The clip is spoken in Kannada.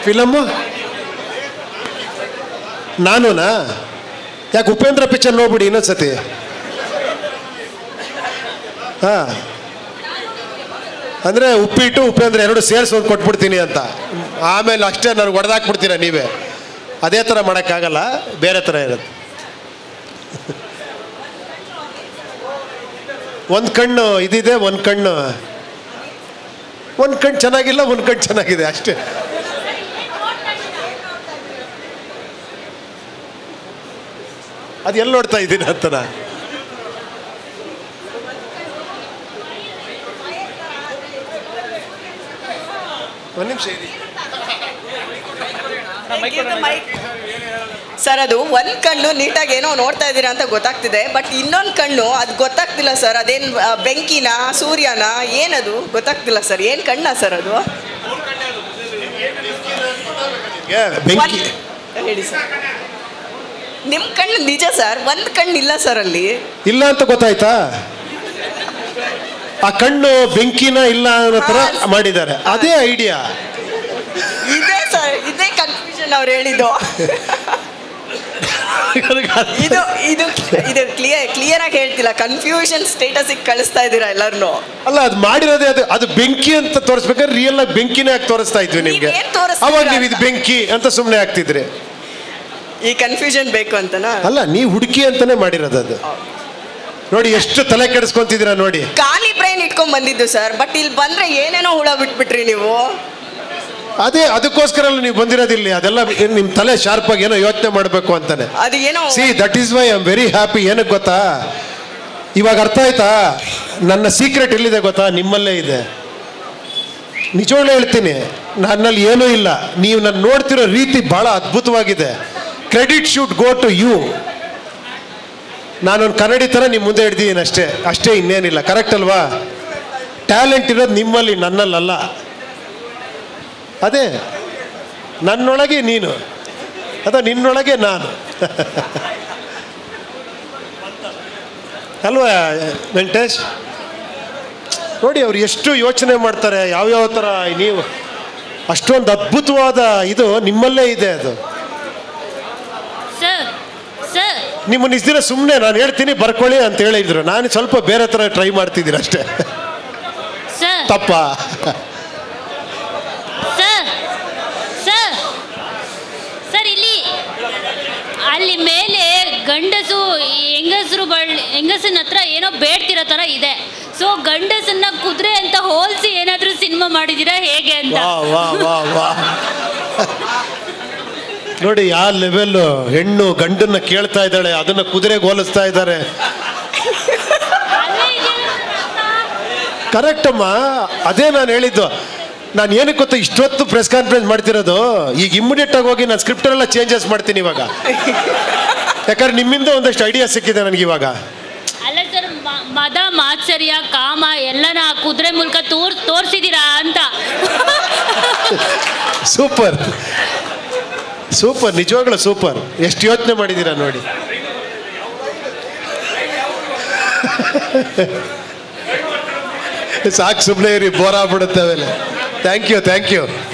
ಫಿಲಮ್ಮು ನಾನುನಾ ಯಾಕೆ ಉಪೇಂದ್ರ ಪಿಕ್ಚರ್ ನೋಡ್ಬಿಡಿ ಇನ್ನೊಂದ್ಸತಿ ಹಾಂ ಅಂದರೆ ಉಪ್ಪಿಟ್ಟು ಉಪೇಂದ್ರ ಎರಡು ಸೇರಿಸಿ ಒಂದು ಕೊಟ್ಬಿಡ್ತೀನಿ ಅಂತ ಆಮೇಲೆ ಅಷ್ಟೇ ನನಗೆ ಹೊಡೆದಾಕ್ಬಿಡ್ತೀರ ನೀವೇ ಅದೇ ಥರ ಮಾಡೋಕ್ಕಾಗಲ್ಲ ಬೇರೆ ಥರ ಇರುತ್ತೆ ಒಂದು ಕಣ್ಣು ಇದಿದೆ ಒಂದು ಕಣ್ಣು ಒಂದು ಕಣ್ಣು ಚೆನ್ನಾಗಿಲ್ಲ ಒಂದು ಕಣ್ಣು ಚೆನ್ನಾಗಿದೆ ಅಷ್ಟೇ ಅದು ಎಲ್ಲಿ ನೋಡ್ತಾ ಇದ್ದೀನಿ ಅಂತ ನಾನು ಒಂದು ನಿಮಿಷ ಇರಿ ಸರ್ ಅದು ಒಂದ್ ಕಣ್ಣು ನೀಟಾಗಿ ಏನೋ ನೋಡ್ತಾ ಇದ್ದೀರಾ ಅಂತ ಗೊತ್ತಾಗ್ತಿದೆ ಬಟ್ ಇನ್ನೊಂದು ಕಣ್ಣು ಅದು ಗೊತ್ತಾಗ್ತಿಲ್ಲ ಸರ್ ಅದೇನು ಬೆಂಕಿನ ಸೂರ್ಯನ ಏನದು ಗೊತ್ತಾಗ್ತಿಲ್ಲ ಸರ್ ಏನು ಕಣ್ಣ ಸರ್ ಅದು ಏ, ಬೆಂಕಿ ಒಂದ್- ಹೇಳಿ ಸರ್ ನಿಮ್ಮ ಕಣ್ಣು ನಿಜ ಸರ್ ಒಂದು ಕಣ್ಣು ಇಲ್ಲ ಸರ್ ಅಲ್ಲಿ ಇಲ್ಲ ಅಂತ ಗೊತ್ತಾಯ್ತಾ ಆ ಕಣ್ಣು ಬೆಂಕಿನ ಇಲ್ಲ ಅನ್ನೋ ಥರ ಹಾ. ಮಾಡಿದ್ದಾರೆ ಅದೇ ಐಡಿಯಾ ಇದೇ ಸರ್ ಇದೇ ಕನ್ಫ್ಯೂಷನ್ ಅವ್ರು ಹೇಳಿದ್ದು ಇದು ಇದು ಇದು ಕ್ಲಿಯರ್ ಕ್ಲಿಯರ್ ಆಗಿ ಹೇಳ್ತಿಲ್ಲ ಕನ್ಫ್ಯೂಷನ್ ಸ್ಟೇಟಸಿಗೆ ಕಳಿಸ್ತಾ ಇದ್ದೀರಾ ಎಲ್ಲರನ್ನು ಅಲ್ಲ ಅದು ಮಾಡಿರೋದೇ ಅದು ಅದು ಬೆಂಕಿ ಅಂತ ತೋರಿಸ್ಬೇಕಾದ್ರೆ ರಿಯಲ್ ಆಗಿ ಬೆಂಕಿನೇ ಆಗಿ ತೋರಿಸ್ತಾ ಇದ್ವಿ ನಿಮ್ಗೆ ನೀವೇನ್ ತೋರಿಸ್ತೀರಾ ಅವಾಗ ನೀವು ಇದು ಅಂತ? ಬೆಂಕಿ ಅಂತ ಸುಮ್ಮನೆ ಆಗ್ತಿದ್ರಿ ಈ ಕನ್ಫ್ಯೂಷನ್ ಬೇಕು ಅಂತನಾ ಅಲ್ಲ ನೀವು ಹುಡುಕಿ ಅಂತಾನೆ ಮಾಡಿರೋದು ಅದು ನೋಡಿ ಎಷ್ಟು ತಲೆ ಕೆಡಿಸ್ಕೊಂತಿದ್ದೀರಾ ನೋಡಿ ಖಾಲಿ ಬ್ರೈನ್ ಇಟ್ಕೊಂಡ್ ಬಂದಿದ್ದು ಸರ್ ಬಟ್ ಇಲ್ಲಿ ಬಂದ್ರೆ ಏನೇನೋ ಹುಳ ಬಿಟ್ಬಿಟ್ರಿ ನೀವು ಅದೇ ಅದಕ್ಕೋಸ್ಕರ ಅಲ್ಲ ನೀವು ಬಂದಿರೋದಿಲ್ಲ ಅದೆಲ್ಲ ಏನ್ ನಿಮ್ ತಲೆ ಶಾರ್ಪ್ ಆಗಿ ಏನೋ ಯೋಚನೆ ಮಾಡಬೇಕು ಅಂತಾನೆ ಅದು ಏನೋ see that is why I am very happy ಏನಕ್ಕೆ ಗೊತ್ತಾ ಇವಾಗ ಅರ್ಥ ಆಯ್ತಾ ನನ್ನ ಸೀಕ್ರೆಟ್ ಎಲ್ಲಿದೆ ಗೊತ್ತಾ ನಿಮ್ಮಲ್ಲೇ ಇದೆ ನಿಜವಾಗ್ಲೂ ಹೇಳ್ತೀನಿ ನನ್ನಲ್ಲಿ ಏನೂ ಇಲ್ಲ ನೀವು ನನ್ನ ನೋಡ್ತಿರೋ ರೀತಿ ಬಹಳ ಅದ್ಭುತವಾಗಿದೆ credit should go to you ನಾನೊಂದು ಕನ್ನಡಿ ಥರ ನಿಮ್ಮ ಮುಂದೆ ಹಿಡ್ದಿದ್ದೀನಿ ಅಷ್ಟೇ ಅಷ್ಟೇ ಇನ್ನೇನಿಲ್ಲ ಕರೆಕ್ಟ್ ಅಲ್ವಾ ಟ್ಯಾಲೆಂಟ್ ಇರೋದು ನಿಮ್ಮಲ್ಲಿ ನನ್ನಲ್ಲಲ್ಲ ಅದೇ ನನ್ನೊಳಗೆ ನೀನು ಅಥವಾ ನಿನ್ನೊಳಗೆ ನಾನು ಅಲ್ವಾ ವೆಂಕಟೇಶ್ ನೋಡಿ ಅವ್ರು ಎಷ್ಟು ಯೋಚನೆ ಮಾಡ್ತಾರೆ ಯಾವ್ಯಾವ ಥರ ನೀವು ಅಷ್ಟೊಂದು ಅದ್ಭುತವಾದ ಇದು ನಿಮ್ಮಲ್ಲೇ ಇದೆ ಅದು ಸರ್ ಸರ್ ನಿಮ್ಮನ್ನ ಇಷ್ಟ ದಿನ ಸುಮ್ಮನೆ ನಾನು ಹೇಳ್ತೀನಿ ಬರ್ಕೊಳ್ಳಿ ಅಂತ ಹೇಳಿದ್ರು ನಾನು ಸ್ವಲ್ಪ ಬೇರೆ ಥರ ಟ್ರೈ ಮಾಡ್ತಿದ್ದೀನಿ ಅಷ್ಟೇ ಸರ್ ತಪ್ಪ ಸರ್ ಸರ್ ಸರ್ ಇಲ್ಲಿ ಅಲ್ಲಿ ಮೇಲೆ ಗಂಡಸು ಹೆಂಗಸರು ಬಳ್ಳಿ ಹೆಂಗಸಿನ ಹತ್ರ ಏನೋ ಬೇಡ್ತಿರೋ ಥರ ಇದೆ ಸೊ ಗಂಡಸನ್ನ ಕುದುರೆ ಅಂತ ಹೋಲಿಸಿ ಏನಾದರೂ ಸಿನಿಮಾ ಮಾಡಿದ್ದೀರಾ ಹೇಗೆ ಅಂತ ವಾ ವಾ ವಾ ವಾ ನೋಡಿ ಯಾವ ಲೆವೆಲ್ಲು ಹೆಣ್ಣು ಗಂಡನ್ನ ಕೇಳ್ತಾ ಇದ್ದಾಳೆ ಅದನ್ನ ಕುದುರೆಗೆ ಹೋಲಿಸ್ತಾ ಇದ್ದಾರೆ ಅಲ್ಲೇ ಇದೆಯಲ್ಲ ಅರ್ಥ. ಕರೆಕ್ಟ್ ಅಮ್ಮ ಅದೇ ನಾನು ಹೇಳಿದ್ದು ನಾನು ಏನಕ್ಕೆ ಗೊತ್ತಾ ಇಷ್ಟೊತ್ತು ಪ್ರೆಸ್ ಕಾನ್ಫರೆನ್ಸ್ ಮಾಡ್ತಿರೋದು ಈಗ ಇಮಿಡಿಯೇಟ್ ಆಗಿ ಹೋಗಿ ನಾನು ಸ್ಕ್ರಿಪ್ಟ್ ಎಲ್ಲ ಚೇಂಜಸ್ ಮಾಡ್ತೀನಿ ಇವಾಗ ಯಾಕಂದ್ರೆ ನಿಮ್ಮಿಂದ ಒಂದಷ್ಟು ಐಡಿಯಾ ಸಿಕ್ಕಿದೆ ನನಗೆ ಇವಾಗ ಅಲ್ಲ ಸರ್ ಮ- ಮದ ಮಾತ್ಸರ್ಯ ಕಾಮ ಎಲ್ಲನ ಆ ಕುದುರೆ ಮೂಲಕ ತೋರ್ ತೋರಿಸಿದ್ದೀರಾ ಅಂತ ಸೂಪರ್ ಸೂಪರ್ ನಿಜವಾಗ್ಲೂ ಸೂಪರ್ ಎಷ್ಟು ಯೋಚನೆ ಮಾಡಿದ್ದೀರಾ ನೋಡಿ ಸಾಕು ಸುಮ್ಮನೆ ಇರಿ ಬೋರ್ ಆಗ್ಬಿಡುತ್ತೆ ಆಮೇಲೆ ಥ್ಯಾಂಕ್ ಯು ಥ್ಯಾಂಕ್ ಯು